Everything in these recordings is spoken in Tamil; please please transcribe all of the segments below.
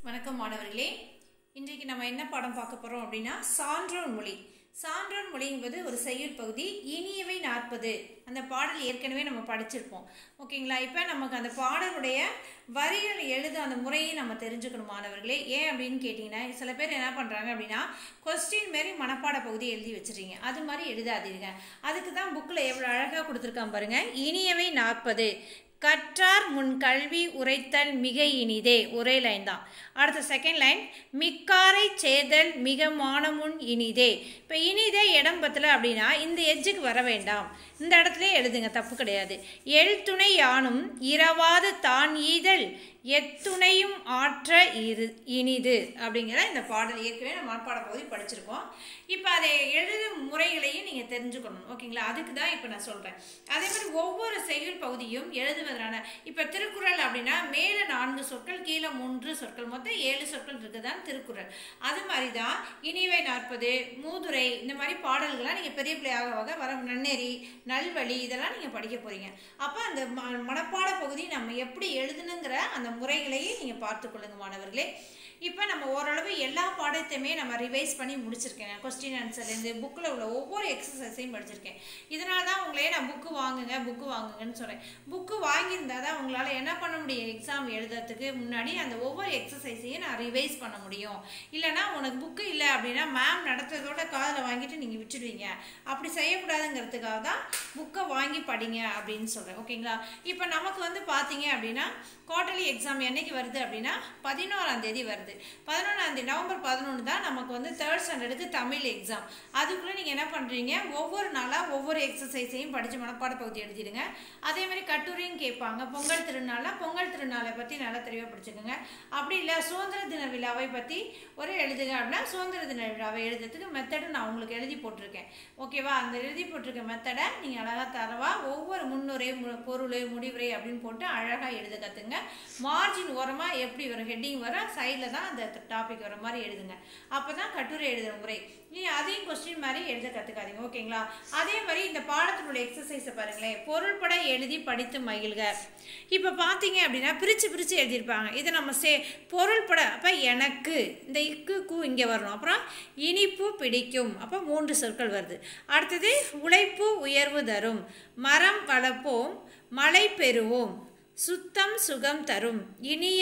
வணக்கம் மாணவர்களே இன்றைக்கு நம்ம என்ன பாடம் பார்க்க போகிறோம் அப்படின்னா சான்றோன் மொழி சான்றோன் மொழி என்பது ஒரு செய்யுள் பகுதி இனியவை நாற்பது அந்த பாடல் ஏற்கனவே நம்ம படிச்சிருப்போம் ஓகேங்களா இப்போ நமக்கு அந்த பாடலுடைய வரிகள் எழுத அந்த முறையை நம்ம தெரிஞ்சுக்கணும் மாணவர்களே ஏன் அப்படின்னு கேட்டிங்கன்னா சில பேர் என்ன பண்ணுறாங்க அப்படின்னா கொஸ்டின் மாரி மனப்பாட பகுதி எழுதி வச்சிருக்கீங்க அது மாதிரி எழுதாதீங்க அதுக்கு தான் புக்கில் எவ்வளோ அழகாக கொடுத்துருக்கான் பாருங்க இனியவை நாற்பது கற்றார் முன் கல்வி உரைத்தல் மிக இனிதே ஒரே லைன் தான் அடுத்த செகண்ட் லைன் மிக்காரை சேதல் மிக மானமுன் இனிதே இப்போ இனிதே இடம் பத்தல அப்படின்னா இந்த எஜ்ஜுக்கு வர வேண்டாம் இந்த இடத்துல எழுதுங்க தப்பு கிடையாது எல் துணை யானும் இரவாது தான் ஈதல் எத்துணையும் ஆற்ற இரு இனிது அப்படிங்கிற இந்த பாடல் ஏற்கனவே நம்ம மனப்பாட பகுதி படிச்சிருக்கோம் இப்போ அதை எழுதும் முறைகளையும் நீங்கள் தெரிஞ்சுக்கணும் ஓகேங்களா அதுக்கு தான் இப்போ நான் சொல்கிறேன் அதே மாதிரி ஒவ்வொரு செய்யுள் பகுதியும் எழுதுவதனால இப்போ திருக்குறள் அப்படின்னா மேலே நான்கு சொற்கள் கீழே மூன்று சொற்கள் மொத்தம் ஏழு சொற்கள் இருக்குதான் திருக்குறள் அது மாதிரி தான் இனிவை நாற்பது மூதுரை இந்த மாதிரி பாடல்கள்லாம் நீங்கள் பெரிய பிள்ளையாக ஆக வர நன்னெறி நல்வழி இதெல்லாம் நீங்கள் படிக்க போகிறீங்க அப்போ அந்த ம- மனப்பாட பகுதி நம்ம எப்படி எழுதணுங்கிற அந்த முறைகளையும் நீங்கள் பார்த்துக்கொள்ளுங்க மாணவர்களே இப்போ நம்ம ஓரளவு எல்லா பாடத்தையுமே நம்ம ரிவைஸ் பண்ணி முடிச்சிருக்கேன் கொஸ்டின் ஆன்சர்லேருந்து புக்கில் உள்ள ஒவ்வொரு எக்ஸசைஸையும் படிச்சிருக்கேன் இதனால தான் உங்களே நான் புக்கு வாங்குங்க புக்கு வாங்குங்கன்னு சொல்கிறேன் புக்கு வாங்கியிருந்தா தான் உங்களால் என்ன பண்ண முடியும் எக்ஸாம் எழுதுறதுக்கு முன்னாடி அந்த ஒவ்வொரு எக்ஸசைஸையும் நான் ரிவைஸ் பண்ண முடியும் இல்லைனா உனக்கு புக்கு இல்லை அப்படின்னா மேம் நடத்துறதோட காதில் வாங்கிட்டு நீங்கள் விட்டுடுவீங்க அப்படி செய்யக்கூடாதுங்கிறதுக்காக தான் புக்கை வாங்கி படிங்க அப்படின்னு சொல்கிறேன் ஓகேங்களா இப்போ நமக்கு வந்து பார்த்தீங்க அப்படின்னா குவார்டர்லி எக்ஸாம் என்னைக்கு வருது அப்படின்னா பதினோராம் தேதி வருது பதினொன்றாம் தேதி நவம்பர் பதினொன்று தான் நமக்கு வந்து தேர்ட் ஸ்டாண்டர்டுக்கு தமிழ் எக்ஸாம் அதுக்குள்ளே நீங்கள் என்ன பண்ணுறீங்க ஒவ்வொரு நாளாக ஒவ்வொரு எக்ஸசைஸையும் படித்து மனப்பாட பகுதி எழுதிடுங்க அதே மாதிரி கட்டுரையும் கேட்பாங்க பொங்கல் திருநாள்னா பொங்கல் திருநாளை பற்றி நல்லா தெளிவாக படிச்சுக்கோங்க அப்படி இல்லை சுதந்திர தின விழாவை பற்றி ஒரு எழுதுங்க அப்படின்னா சுதந்திர தின விழாவை எழுதுறதுக்கு மெத்தடு நான் உங்களுக்கு எழுதி போட்டிருக்கேன் ஓகேவா அந்த எழுதி போட்டிருக்க மெத்தடை நீங்கள் அழகாக தரவா ஒவ்வொரு முன்னுரை மு- பொருள் முடிவுரை அப்படின்னு போட்டு அழகாக எழுத கற்றுங்க மார்ஜின் ஓரமாக எப்படி வரும் ஹெட்டிங் வரும் சைடில் தான் அந்த டாபிக் வர மாதிரி எழுதுங்க அப்போ தான் கட்டுரை எழுதுகிற முறை நீ அதையும் கொஸ்டின் மாதிரி எழுத கற்றுக்காதீங்க ஓகேங்களா அதே மாதிரி இந்த பாடத்தினுடைய எக்ஸசைஸை பாருங்களேன் பொருள்பட எழுதி படித்து மகிழ்க இப்போ பார்த்தீங்க அப்படின்னா பிரித்து பிரித்து எழுதியிருப்பாங்க இதை நம்ம சே பொருள்பட அப்போ எனக்கு இந்த இக்கு கூ இங்கே வரணும் அப்புறம் இனிப்பு பிடிக்கும் அப்போ மூன்று சொற்கள் வருது அடுத்தது உழைப்பு உயர்வு தரும் மரம் வளர்ப்போம் மழை பெறுவோம் சுத்தம் சுகம் தரும் இனிய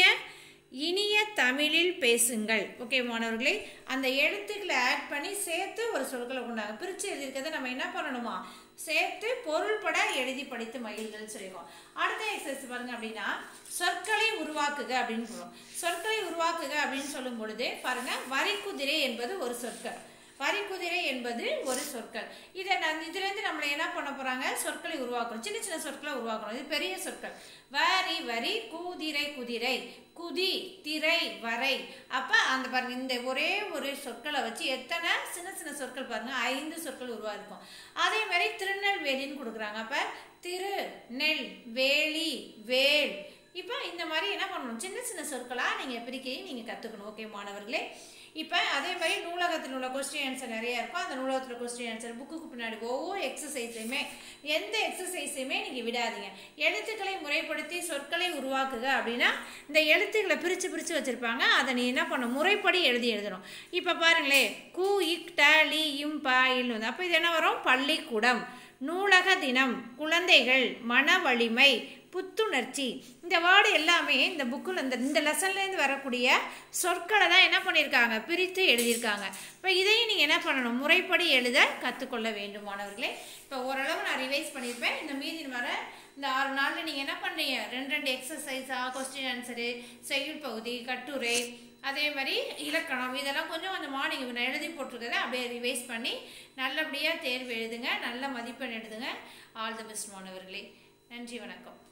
இனிய தமிழில் பேசுங்கள் ஓகே மாணவர்களே அந்த எழுத்துக்களை ஆட் பண்ணி சேர்த்து ஒரு சொற்களை கொண்டாங்க பிரித்து எழுதியிருக்கிறத நம்ம என்ன பண்ணணுமா சேர்த்து பொருள்பட எழுதி படித்து மகிழ்கள் சொல்லிடுவோம் அடுத்த எக்ஸசைஸ் பாருங்க அப்படின்னா சொற்களை உருவாக்குக அப்படின்னு சொல்லுவோம் சொற்களை உருவாக்குக அப்படின்னு சொல்லும் பொழுது பாருங்க வரிக்குதிரை என்பது ஒரு சொற்கள் வரிக்குதிரை என்பது ஒரு சொற்கள் இதை நான் இதுலேருந்து நம்மளை என்ன பண்ண போகிறாங்க சொற்களை உருவாக்கணும் சின்ன சின்ன சொற்களை உருவாக்கணும் இது பெரிய சொற்கள் வரி வரி குதிரை குதிரை குதி திரை வரை அப்போ அந்த பாருங்க இந்த ஒரே ஒரு சொற்களை வச்சு எத்தனை சின்ன சின்ன சொற்கள் பாருங்க ஐந்து சொற்கள் உருவாயிருக்கும் அதே மாதிரி திருநெல்வேலின்னு கொடுக்குறாங்க அப்போ திரு நெல் வேலி வேல் இப்போ இந்த மாதிரி என்ன பண்ணணும் சின்ன சின்ன சொற்களாக நீங்கள் பிரிக்கையும் நீங்கள் கற்றுக்கணும் ஓகே மாணவர்களே இப்போ அதே மாதிரி நூலகத்தில் உள்ள கொஸ்டின் ஆன்சர் நிறைய இருக்கும் அந்த நூலகத்தில் கொஸ்டின் ஆன்சர் புக்குக்கு பின்னாடி ஒவ்வொரு எக்ஸசைஸையுமே எந்த எக்ஸசைஸையுமே நீங்கள் விடாதீங்க எழுத்துக்களை முறைப்படுத்தி சொற்களை உருவாக்குக அப்படின்னா இந்த எழுத்துக்களை பிரித்து பிரித்து வச்சுருப்பாங்க அதை நீ என்ன பண்ணணும் முறைப்படி எழுதி எழுதணும் இப்போ பாருங்களேன் கு இக் ட லி இம் ப இல் வந்து அப்போ இது என்ன வரும் பள்ளிக்கூடம் நூலக தினம் குழந்தைகள் மன வலிமை புத்துணர்ச்சி இந்த வேர்டு எல்லாமே இந்த புக்கில் இந்த இந்த லெசன்லேருந்து வரக்கூடிய சொற்களை தான் என்ன பண்ணியிருக்காங்க பிரித்து எழுதியிருக்காங்க இப்போ இதையும் நீங்கள் என்ன பண்ணணும் முறைப்படி எழுத கற்றுக்கொள்ள வேண்டும் மாணவர்களே இப்போ ஓரளவு நான் ரிவைஸ் பண்ணியிருப்பேன் இந்த மீதி வர இந்த ஆறு நாளில் நீங்கள் என்ன பண்ணுறீங்க ரெண்டு ரெண்டு எக்ஸசைஸாக கொஸ்டின் ஆன்சரு செய்யுள் பகுதி கட்டுரை அதே மாதிரி இலக்கணம் இதெல்லாம் கொஞ்சம் கொஞ்சமாக நீங்கள் நான் எழுதி போட்டிருக்கதை அப்படியே ரிவைஸ் பண்ணி நல்லபடியாக தேர்வு எழுதுங்க நல்ல மதிப்பெண் எழுதுங்க ஆல் தி பெஸ்ட் மாணவர்களே நன்றி வணக்கம்